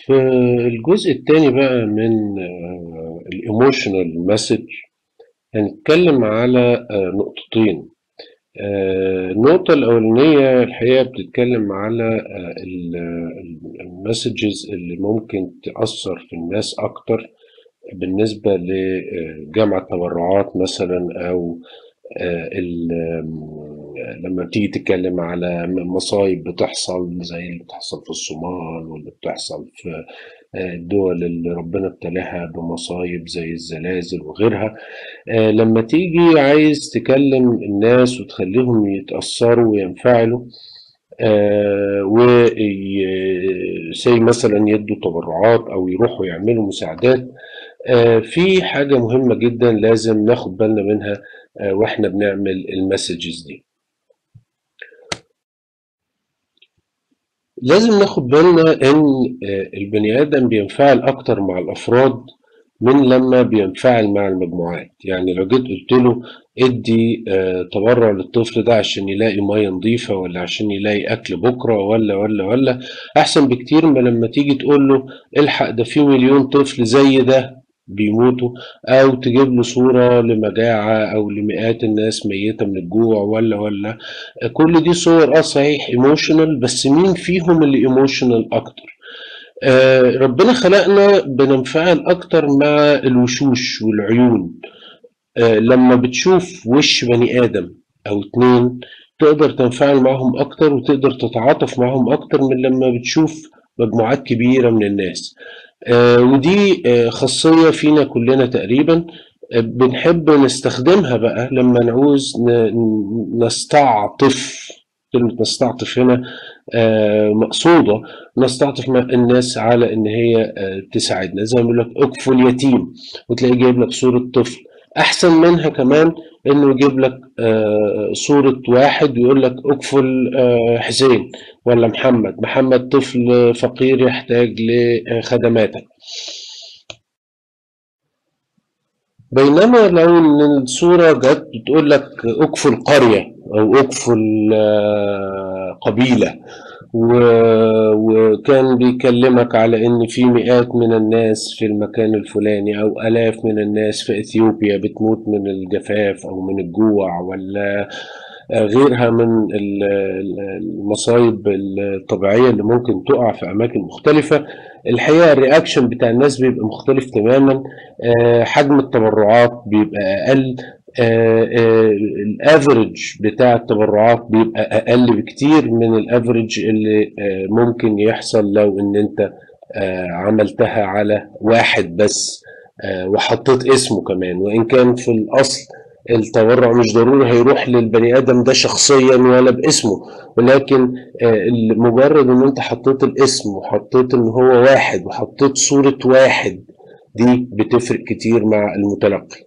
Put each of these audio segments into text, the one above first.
في الجزء التاني بقى من الايموشنال مسج هنتكلم على آه، نقطتين آه، النقطة الأولانية الحقيقة بتتكلم على المسجز اللي ممكن تأثر في الناس أكتر بالنسبة لجمع التبرعات مثلا أو آه، ال- آم، لما بتيجي تتكلم على مصايب بتحصل زي اللي بتحصل في الصومال واللي بتحصل في آه، الدول اللي ربنا ابتلاها بمصايب زي الزلازل وغيرها آه، لما تيجي عايز تكلم الناس وتخليهم يتأثروا وينفعلوا وزي مثلا يدوا تبرعات أو يروحوا يعملوا مساعدات آه، في حاجة مهمة جدا لازم ناخد بالنا منها آه، واحنا بنعمل المسجز دي لازم ناخد بالنا ان آه، البني ادم بينفعل اكتر مع الافراد من لما بينفعل مع المجموعات يعني لو جيت قلت له ادي آه، تبرع للطفل ده عشان يلاقي ميه نظيفه ولا عشان يلاقي اكل بكره ولا ولا ولا احسن بكتير ما لما تيجي تقول له الحق ده في مليون طفل زي ده بيموتوا او تجيب له صوره لمجاعه او لمئات الناس ميته من الجوع ولا ولا كل دي صور اه صحيح ايموشنال بس مين فيهم اللي ايموشنال اكتر آه ربنا خلقنا بننفعل اكتر مع الوشوش والعيون آه لما بتشوف وش بني ادم او اتنين تقدر تنفعل معهم اكتر وتقدر تتعاطف معهم اكتر من لما بتشوف مجموعات كبيرة من الناس آه ودي آه خاصية فينا كلنا تقريبا آه بنحب نستخدمها بقى لما نعوز ن- نستعطف كلمة نستعطف هنا آه، مقصودة نستعطف مع الناس على إن هي آه، تساعدنا زي ما بيقول لك اكفل يتيم وتلاقيه جايب لك صورة طفل أحسن منها كمان إنه يجيب لك آه، صورة واحد ويقول لك اكفل آه، حسين ولا محمد محمد طفل فقير يحتاج لخدماتك بينما لو ان الصورة جت بتقول لك اكفل قرية او اكفل آه، قبيلة و- وكان بيكلمك على ان في مئات من الناس في المكان الفلاني او الاف من الناس في اثيوبيا بتموت من الجفاف او من الجوع ولا آه، غيرها من ال- ال- المصايب الطبيعية اللي ممكن تقع في أماكن مختلفة الحقيقة الرياكشن بتاع الناس بيبقى مختلف تماما آه، حجم التبرعات بيبقى أقل الافريج بتاع التبرعات بيبقى أقل بكتير من الافريج اللي آه، ممكن يحصل لو إن أنت آه، عملتها على واحد بس آه، وحطيت اسمه كمان وإن كان في الأصل التبرع مش ضروري هيروح للبني ادم ده شخصيا ولا باسمه ولكن آه، مجرد ان انت حطيت الاسم وحطيت ان هو واحد وحطيت صورة واحد دي بتفرق كتير مع المتلقي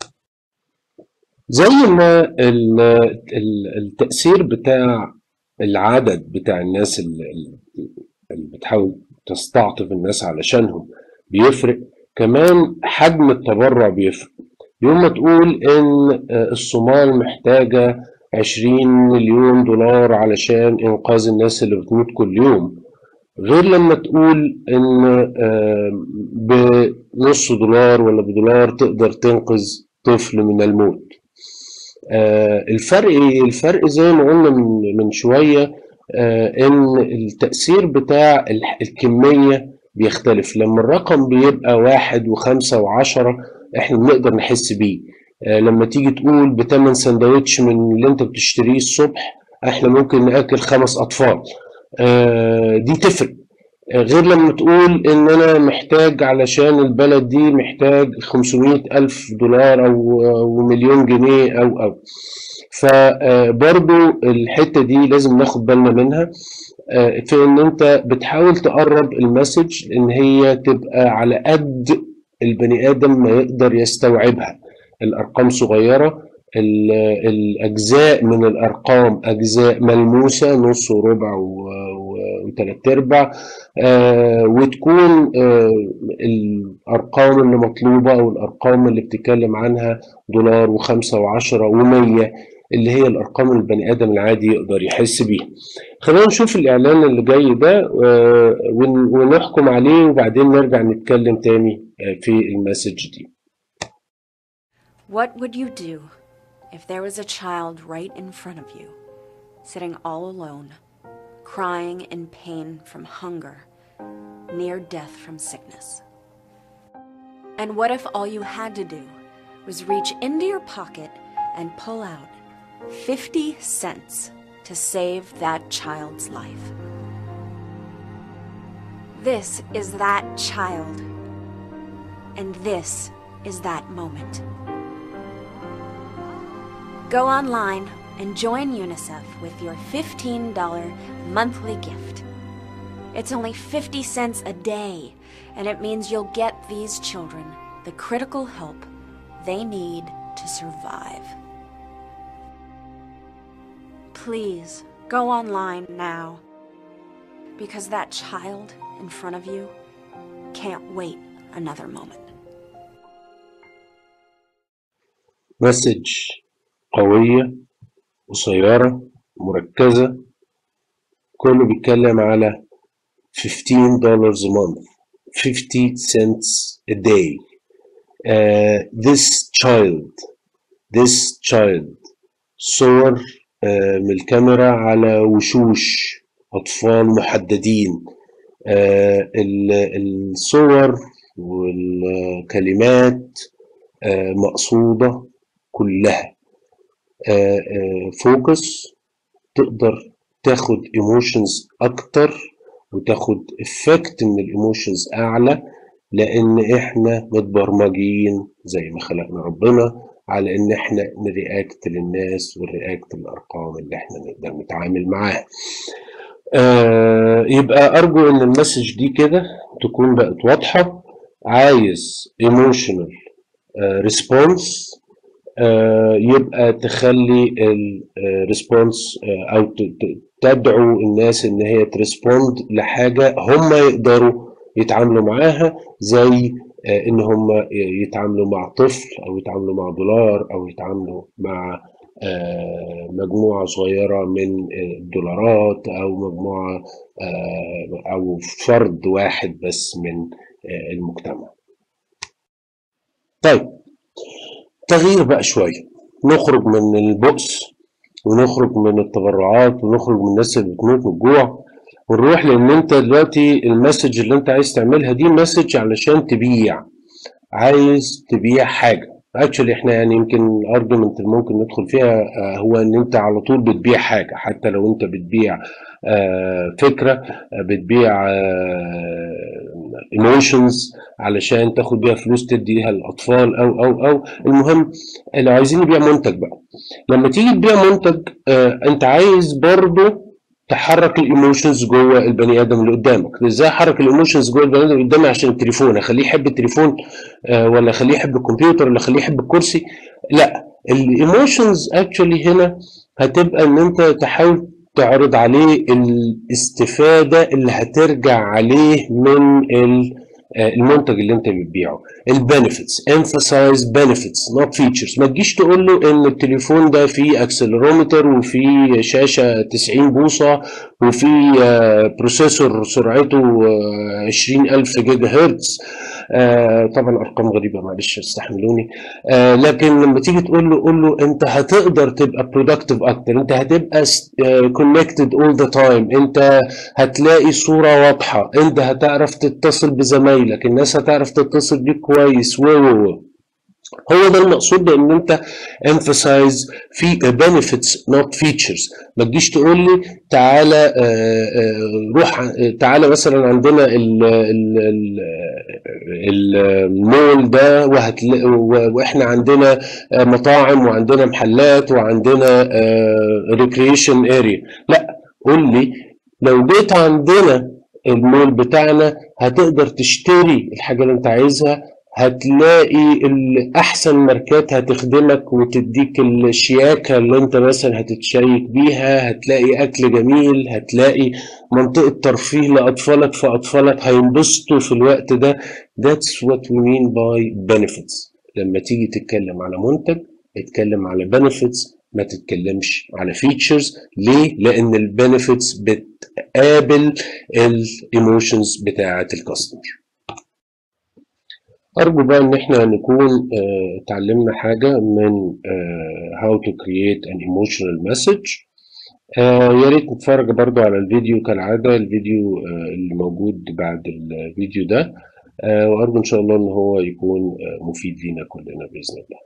زي ما ال- ال- التأثير بتاع العدد بتاع الناس اللي اللي بتحاول تستعطف الناس علشانهم بيفرق كمان حجم التبرع بيفرق يوم ما تقول إن آه، الصومال محتاجة 20 مليون دولار علشان إنقاذ الناس اللي بتموت كل يوم غير لما تقول إن آه، بنص دولار ولا بدولار تقدر تنقذ طفل من الموت آه، الفرق إيه؟ الفرق زي ما قلنا من من شوية آه، إن التأثير بتاع الح- الكمية بيختلف لما الرقم بيبقى واحد وخمسة وعشرة إحنا بنقدر نحس بيه آه، لما تيجي تقول بتمن سندوتش من اللي أنت بتشتريه الصبح إحنا ممكن نأكل خمس أطفال آه، دي تفرق آه، غير لما تقول ان انا محتاج علشان البلد دي محتاج 500 الف دولار او او مليون جنيه او او فبرضو الحتة دي لازم ناخد بالنا منها آه، في ان انت بتحاول تقرب المسج ان هي تبقى على قد البني ادم ما يقدر يستوعبها الارقام صغيرة ال- الاجزاء من الارقام اجزاء ملموسة نص وربع و- و- وتلات ارباع آه، وتكون آه، الارقام اللي مطلوبة او الارقام اللي بتتكلم عنها دولار وخمسة وعشرة ومية اللي هي الارقام اللي البني ادم العادي يقدر يحس بيها خلينا نشوف الاعلان اللي جاي ده آه، ون- ونحكم عليه وبعدين نرجع نتكلم تاني آه، في المسج دي What would you do if there was a child right in front of you, sitting all alone, crying in pain from hunger, near death from sickness? And what if all you had to do was reach into your pocket and pull out 50 cents to save that child's life? This is that child, and this is that moment. Go online and join UNICEF with your $15 monthly gift. It's only 50 cents a day, and it means you'll get these children the critical help they need to survive. Please go online now because that child in front of you can't wait another moment. مسج قوية قصيرة مركزة كله بيتكلم على 15 dollars a month 50 cents a day uh, this child this child صور uh, من الكاميرا على وشوش أطفال محددين uh, ال- الصور والكلمات uh, مقصودة كلها فوكس تقدر تاخد ايموشنز اكتر وتاخد افكت من الايموشنز اعلى لان احنا متبرمجين زي ما خلقنا ربنا على ان احنا نرياكت للناس ونرياكت للارقام اللي احنا نقدر نتعامل معاها آه يبقى ارجو ان المسج دي كده تكون بقت واضحه عايز ايموشنال ريسبونس يبقى تخلي الريسبونس او ت- ت- تدعو الناس ان هي تريسبوند لحاجه هم يقدروا يتعاملوا معاها زي آه، ان هم يتعاملوا مع طفل او يتعاملوا مع دولار او يتعاملوا مع آه، مجموعه صغيره من آه، الدولارات او مجموعه آه، او فرد واحد بس من آه، المجتمع. طيب تغيير بقى شويه نخرج من البؤس ونخرج من التبرعات ونخرج من الناس اللي بتموت من الجوع ونروح لان انت دلوقتي المسج اللي انت عايز تعملها دي مسج علشان تبيع عايز تبيع حاجه اكشولي احنا يعني يمكن الارجيومنت اللي ممكن ندخل فيها آه، هو ان انت على طول بتبيع حاجه حتى لو انت بتبيع آه، فكره آه، بتبيع ايموشنز علشان تاخد بيها فلوس تديها للاطفال او او او المهم لو عايزين نبيع منتج بقى لما تيجي تبيع منتج آه، انت عايز برضه تحرك الايموشنز جوه البني ادم اللي قدامك ازاي احرك الايموشنز جوه البني ادم اللي قدامي عشان التليفون اخليه يحب التليفون آه، ولا اخليه يحب الكمبيوتر ولا اخليه يحب الكرسي لا الايموشنز اكشولي هنا هتبقى ان انت تحاول تعرض عليه الاستفاده اللي هترجع عليه من ال- آه، المنتج اللي انت بتبيعه البنفيتس emphasize benefits not features ما تجيش تقول له ان التليفون ده فيه اكسلرومتر وفيه شاشه 90 بوصه وفيه آه، بروسيسور سرعته آه، 20000 جيجا هرتز آه، طبعا ارقام غريبه معلش استحملوني آه، لكن لما تيجي تقول له قول له انت هتقدر تبقى productive اكتر انت هتبقى س- آه، connected all the time انت هتلاقي صورة واضحة انت هتعرف تتصل بزمايلك الناس هتعرف تتصل بيك كويس و و و هو ده المقصود بان انت emphasize في benefits not features ما تجيش تقول لي تعالى آه، آه، روح ع- تعالى مثلا عندنا ال ال ال المول ده وهتلا- و- واحنا عندنا آه، مطاعم وعندنا محلات وعندنا ريكريشن اريا لا قول لي لو جيت عندنا المول بتاعنا هتقدر تشتري الحاجة اللي انت عايزها هتلاقي الأحسن ماركات هتخدمك وتديك الشياكة اللي انت مثلا هتتشيك بيها هتلاقي أكل جميل هتلاقي منطقة ترفيه لأطفالك فأطفالك هينبسطوا في الوقت ده That's what we mean by benefits لما تيجي تتكلم على منتج اتكلم على benefits ما تتكلمش على فيتشرز ليه لان البنفيتس بتقابل الايموشنز بتاعه الكاستمر ارجو بقى ان احنا نكون آه، اتعلمنا حاجه من هاو تو كرييت ان ايموشنال مسج يا ريت نتفرج برضو على الفيديو كالعاده الفيديو آه، اللي موجود بعد الفيديو ده آه، وارجو ان شاء الله ان هو يكون آه، مفيد لينا كلنا باذن الله